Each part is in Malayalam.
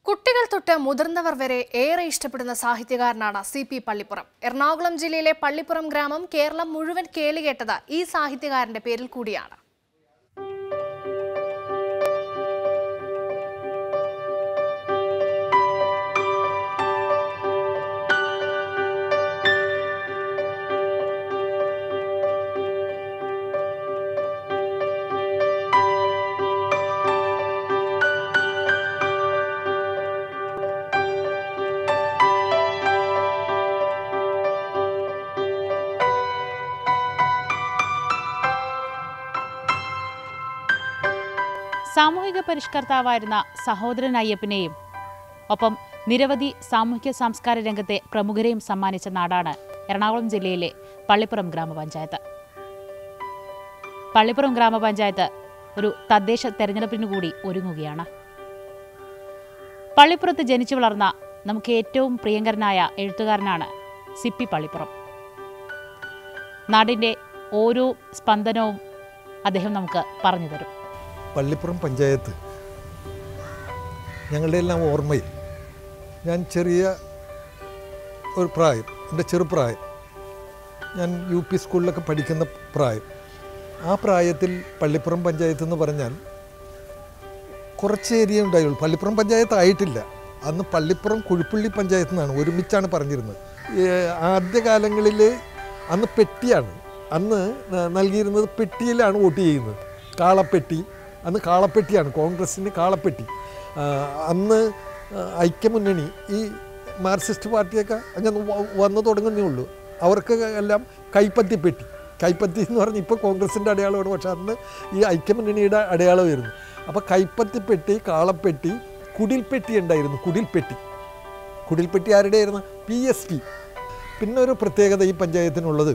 കുട്ടികൾ തൊട്ട് മുതിർന്നവർ വരെ ഏറെ ഇഷ്ടപ്പെടുന്ന സാഹിത്യകാരനാണ് സി പി പള്ളിപ്പുറം എറണാകുളം ജില്ലയിലെ പള്ളിപ്പുറം ഗ്രാമം കേരളം മുഴുവൻ കേളികേട്ടത് ഈ സാഹിത്യകാരന്റെ പേരിൽ കൂടിയാണ് സാമൂഹിക പരിഷ്കർത്താവായിരുന്ന സഹോദരൻ അയ്യപ്പനെയും ഒപ്പം നിരവധി സാമൂഹ്യ സാംസ്കാര രംഗത്തെ പ്രമുഖരെയും സമ്മാനിച്ച നാടാണ് എറണാകുളം ജില്ലയിലെ പള്ളിപ്പുറം ഗ്രാമപഞ്ചായത്ത് പള്ളിപ്പുറം ഗ്രാമപഞ്ചായത്ത് ഒരു തദ്ദേശ തെരഞ്ഞെടുപ്പിനു കൂടി ഒരുങ്ങുകയാണ് പള്ളിപ്പുറത്ത് ജനിച്ചു വളർന്ന നമുക്ക് ഏറ്റവും പ്രിയങ്കരനായ എഴുത്തുകാരനാണ് സിപ്പി പള്ളിപ്പുറം നാടിൻ്റെ ഓരോ സ്പന്ദനവും അദ്ദേഹം നമുക്ക് പറഞ്ഞു തരും പള്ളിപ്പുറം പഞ്ചായത്ത് ഞങ്ങളുടെ എല്ലാം ഓർമ്മയിൽ ഞാൻ ചെറിയ ഒരു പ്രായം എൻ്റെ ചെറുപ്രായം ഞാൻ യു പി സ്കൂളിലൊക്കെ പഠിക്കുന്ന പ്രായം ആ പ്രായത്തിൽ പള്ളിപ്പുറം പഞ്ചായത്ത് എന്ന് പറഞ്ഞാൽ കുറച്ച് ഏരിയ ഉണ്ടായുള്ളൂ പള്ളിപ്പുറം പഞ്ചായത്ത് ആയിട്ടില്ല അന്ന് പള്ളിപ്പുറം കുഴിപ്പള്ളി പഞ്ചായത്ത് നിന്നാണ് ഒരുമിച്ചാണ് പറഞ്ഞിരുന്നത് ഏ, ആദ്യകാലങ്ങളിൽ അന്ന് പെട്ടിയാണ് അന്ന് ന- നൽകിയിരുന്നത് പെട്ടിയിലാണ് വോട്ട് ചെയ്യുന്നത് കാളപ്പെട്ടി അന്ന് കാളപ്പെട്ടിയാണ് കോൺഗ്രസ്സിന് കാളപ്പെട്ടി ആ, അന്ന് ആ, ഐക്യമുന്നണി ഈ മാർക്സിസ്റ്റ് പാർട്ടിയൊക്കെ അങ്ങനെ വ- വന്നു തുടങ്ങുന്നേ ഉള്ളൂ അവർക്ക് എല്ലാം കൈപ്പത്തിപ്പെട്ടി കൈപ്പത്തി എന്ന് പറഞ്ഞാൽ ഇപ്പോൾ കോൺഗ്രസിൻ്റെ അടയാളമാണ് പക്ഷെ അന്ന് ഈ ഐക്യമുന്നണിയുടെ അടയാളമായിരുന്നു അപ്പോൾ കൈപ്പത്തിപ്പെട്ടി കാളപ്പെട്ടി കുടിൽപ്പെട്ടി ഉണ്ടായിരുന്നു കുടിൽപ്പെട്ടി കുടിൽപ്പെട്ടി ആരുടെയായിരുന്നു പി എസ് പി പിന്നെ ഒരു പ്രത്യേകത ഈ പഞ്ചായത്തിനുള്ളത്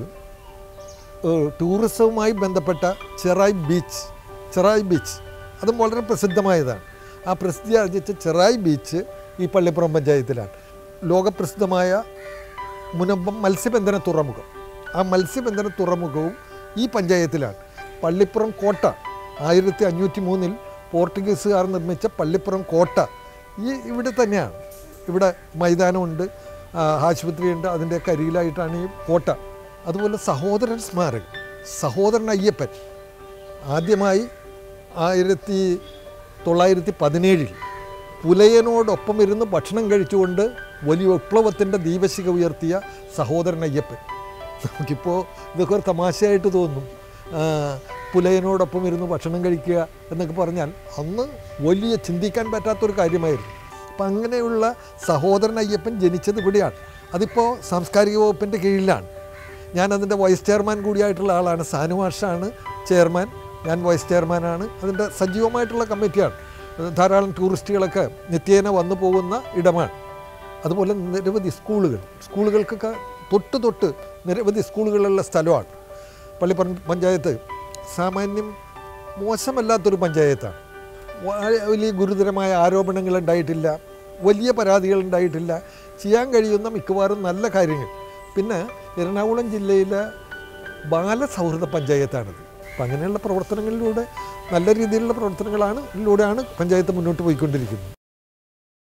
ഏഹ് ടൂറിസവുമായി ബന്ധപ്പെട്ട ചെറായ് ബീച്ച് ചെറായ് ബീച്ച് അതും വളരെ പ്രസിദ്ധമായതാണ് ആ പ്രസിദ്ധി ആർജിച്ച ചെറായ് ബീച്ച് ഈ പള്ളിപ്പുറം പഞ്ചായത്തിലാണ് ലോകപ്രസിദ്ധമായ മുനമ്പം മത്സ്യബന്ധന തുറമുഖം ആ മത്സ്യബന്ധന തുറമുഖവും ഈ പഞ്ചായത്തിലാണ് പള്ളിപ്പുറം കോട്ട ആയിരത്തി അഞ്ഞൂറ്റി മൂന്നിൽ പോർട്ടുഗീസുകാർ നിർമ്മിച്ച പള്ളിപ്പുറം കോട്ട ഈ ഇവിടെ തന്നെയാണ് ഇവിടെ മൈതാനമുണ്ട് ആ, ആശുപത്രിയുണ്ട് അതിൻ്റെ കരിയിലായിട്ടാണ് ഈ കോട്ട അതുപോലെ സഹോദരൻ സ്മാരകം സഹോദരൻ അയ്യപ്പൻ ആദ്യമായി ആയിരത്തി തൊള്ളായിരത്തി പതിനേഴിൽ പുലയനോടൊപ്പം ഇരുന്ന് ഭക്ഷണം കഴിച്ചുകൊണ്ട് വലിയ വിപ്ലവത്തിൻ്റെ ദീപശിഖ ഉയർത്തിയ സഹോദരൻ അയ്യപ്പൻ നമുക്കിപ്പോൾ ഇതൊക്കെ ഒരു തമാശയായിട്ട് തോന്നും ആ, പുലയനോടൊപ്പം ഇരുന്ന് ഭക്ഷണം കഴിക്കുക എന്നൊക്കെ പറഞ്ഞാൽ അന്ന് വലിയ ചിന്തിക്കാൻ പറ്റാത്തൊരു കാര്യമായിരുന്നു അപ്പം അങ്ങനെയുള്ള സഹോദരൻ അയ്യപ്പൻ ജനിച്ചത് ഇവിടെയാണ് അതിപ്പോൾ സാംസ്കാരിക വകുപ്പിൻ്റെ കീഴിലാണ് ഞാൻ അതിൻ്റെ വൈസ് ചെയർമാൻ കൂടിയായിട്ടുള്ള ആളാണ് സാനുമാഷാണ് ചെയർമാൻ ഞാൻ വൈസ് ചെയർമാനാണ് അതിൻ്റെ സജീവമായിട്ടുള്ള കമ്മിറ്റിയാണ് ധാരാളം ടൂറിസ്റ്റുകളൊക്കെ നിത്യേന വന്നു പോകുന്ന ഇടമാണ് അതുപോലെ നിരവധി സ്കൂളുകൾ സ്കൂളുകൾക്കൊക്കെ തൊട്ട് തൊട്ട് നിരവധി സ്കൂളുകളുള്ള സ്ഥലമാണ് പള്ളിപ്പറം പഞ്ചായത്ത് സാമാന്യം മോശമല്ലാത്തൊരു പഞ്ചായത്താണ് വ- വലിയ ഗുരുതരമായ ആരോപണങ്ങൾ ഉണ്ടായിട്ടില്ല വലിയ പരാതികൾ ഉണ്ടായിട്ടില്ല ചെയ്യാൻ കഴിയുന്ന മിക്കവാറും നല്ല കാര്യങ്ങൾ പിന്നെ എറണാകുളം ജില്ലയിലെ ബാലസൗഹൃദ പഞ്ചായത്താണിത് അപ്പം അങ്ങനെയുള്ള പ്രവർത്തനങ്ങളിലൂടെ നല്ല രീതിയിലുള്ള പ്രവർത്തനങ്ങളാണ് ഇതിലൂടെയാണ് പഞ്ചായത്ത് മുന്നോട്ട് പോയിക്കൊണ്ടിരിക്കുന്നത്